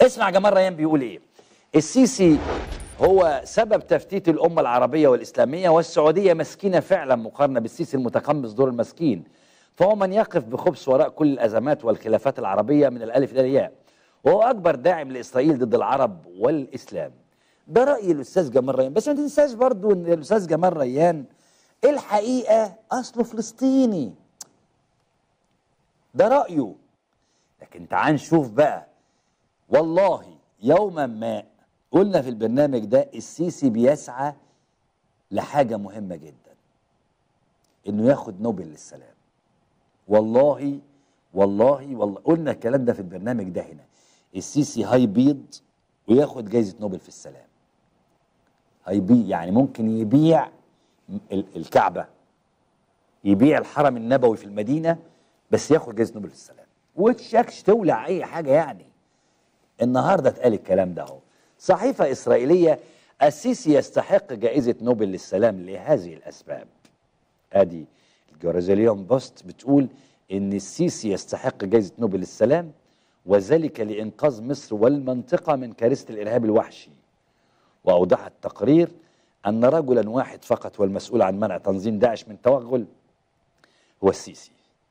اسمع جمال ريان بيقول ايه السيسي هو سبب تفتيت الأمة العربية والإسلامية والسعودية مسكينة فعلا مقارنة بالسيسي المتقمص دور المسكين فهو من يقف بخبث وراء كل الأزمات والخلافات العربية من الألف إلى الياء وهو أكبر داعم لإسرائيل ضد العرب والإسلام ده رأي الأستاذ جمال ريان بس ما تنساش برضو أن الأستاذ جمال ريان الحقيقة أصله فلسطيني ده رأيه لكن تعال نشوف بقى والله يوما ما قلنا في البرنامج ده السيسي بيسعى لحاجة مهمة جدا انه ياخد نوبل للسلام والله والله والله قلنا الكلام ده في البرنامج ده هنا السيسي هيبيض وياخد جايزة نوبل في السلام هيبيع يعني ممكن يبيع ال- الكعبة يبيع الحرم النبوي في المدينة بس ياخد جايزة نوبل في السلام وتشكش تولع اي حاجة يعني النهارده اتقال الكلام ده اهو صحيفة إسرائيلية السيسي يستحق جائزة نوبل للسلام لهذه الأسباب ادي الجورازيليون بوست بتقول ان السيسي يستحق جائزة نوبل للسلام وذلك لإنقاذ مصر والمنطقة من كارثة الإرهاب الوحشي وأوضح التقرير أن رجلا واحد فقط هو المسؤول عن منع تنظيم داعش من توغل هو السيسي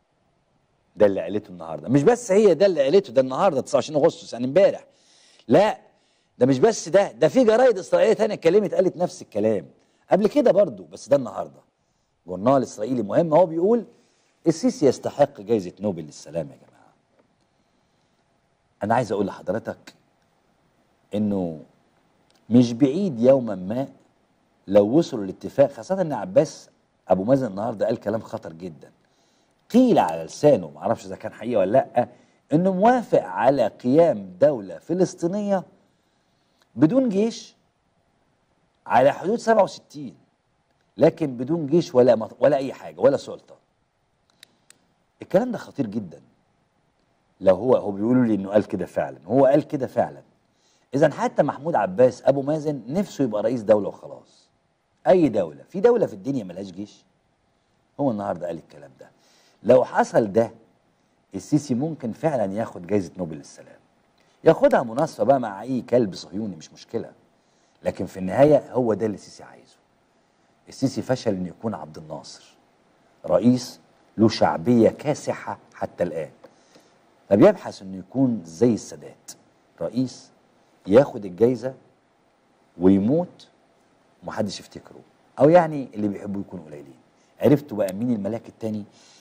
ده اللي قالته النهارده مش بس هي ده اللي قالته ده النهارده 29 اغسطس يعني امبارح لا ده مش بس ده ده في جرايد اسرائيليه تانية اتكلمت قالت نفس الكلام قبل كده برضو بس ده النهارده جورنال اسرائيلي مهم هو بيقول السيسي يستحق جائزه نوبل للسلام يا جماعه انا عايز اقول لحضرتك انه مش بعيد يوما ما لو وصلوا لاتفاق خاصه ان عباس ابو مازن النهارده قال كلام خطر جدا قيل على لسانه معرفش اذا كان حقيقه ولا لا انه موافق على قيام دوله فلسطينيه بدون جيش على حدود 67 لكن بدون جيش ولا مط- ولا اي حاجه ولا سلطه الكلام ده خطير جدا لو هو هو بيقولوا لي انه قال كده فعلا هو قال كده فعلا اذا حتى محمود عباس ابو مازن نفسه يبقى رئيس دوله وخلاص اي دوله في دوله في الدنيا ملهاش جيش هو النهارده قال الكلام ده لو حصل ده السيسي ممكن فعلا ياخد جائزه نوبل للسلام ياخدها مناصفه بقى مع اي كلب صهيوني مش مشكله لكن في النهايه هو ده اللي السيسي عايزه السيسي فشل انه يكون عبد الناصر رئيس له شعبيه كاسحه حتى الان فبيبحث انه يكون زي السادات رئيس ياخد الجايزه ويموت ومحدش يفتكره او يعني اللي بيحبوا يكونوا قليلين عرفتوا بقى مين الملاك التاني